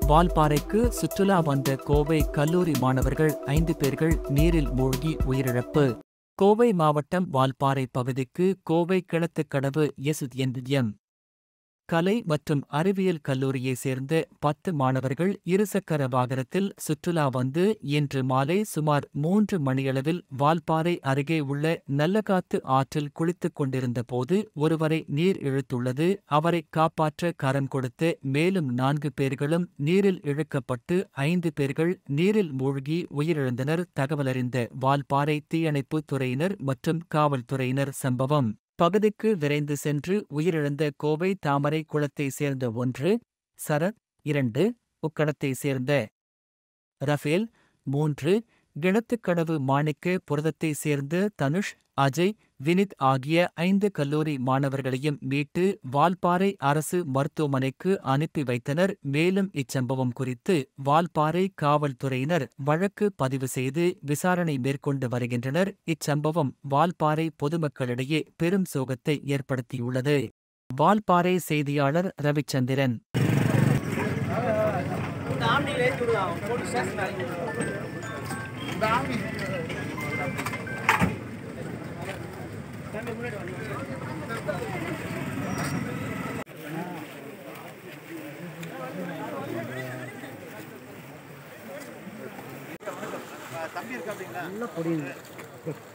வால்பாறைக்கு சுற்றுலா வந்த கோவை கல்லூரி மாணவர்கள் ஐந்து பேர்கள் நீரில் மூழ்கி உயிரிழப்பு கோவை மாவட்டம் வால்பாறை பகுதிக்கு கோவை கிணத்துக்கடவு எசுஎன்எம் கலை மற்றும் அறிவியல் கல்லூரியைச் சேர்ந்த பத்து மாணவர்கள் இருசக்கர வாகனத்தில் சுற்றுலா வந்து இன்று மாலை சுமார் மூன்று மணியளவில் வால்பாறை அருகே உள்ள நல்லகாத்து ஆற்றில் குளித்துக் கொண்டிருந்த போது ஒருவரை நீர் இழுத்துள்ளது அவரை காப்பாற்ற கரம் கொடுத்து மேலும் நான்கு பேர்களும் நீரில் இழுக்கப்பட்டு ஐந்து பேர்கள் நீரில் மூழ்கி உயிரிழந்தனர் தகவலறிந்த வால்பாறை தீயணைப்புத் துறையினர் மற்றும் காவல்துறையினர் சம்பவம் பகுதிக்கு விரைந்து சென்று உயிரிழந்த கோவை தாமரை குளத்தைச் சேர்ந்த ஒன்று சரத் இரண்டு உக்கடத்தைச் சேர்ந்த ரஃபேல் மூன்று கிணத்துக்கடவு மாணிக்க புரதத்தைச் சேர்ந்த தனுஷ் அஜய் வினித் ஆகிய ஐந்து கல்லூரி மாணவர்களையும் மீட்டு வால்பாறை அரசு மருத்துவமனைக்கு அனுப்பி வைத்தனர் மேலும் இச்சம்பவம் குறித்து வால்பாறை காவல்துறையினர் வழக்கு பதிவு செய்து விசாரணை மேற்கொண்டு வருகின்றனர் இச்சம்பவம் வால்பாறை பொதுமக்களிடையே பெரும் சோகத்தை ஏற்படுத்தியுள்ளது வால்பாறை செய்தியாளர் ரவிச்சந்திரன் தம்பி இருக்கா அப்படிங்களா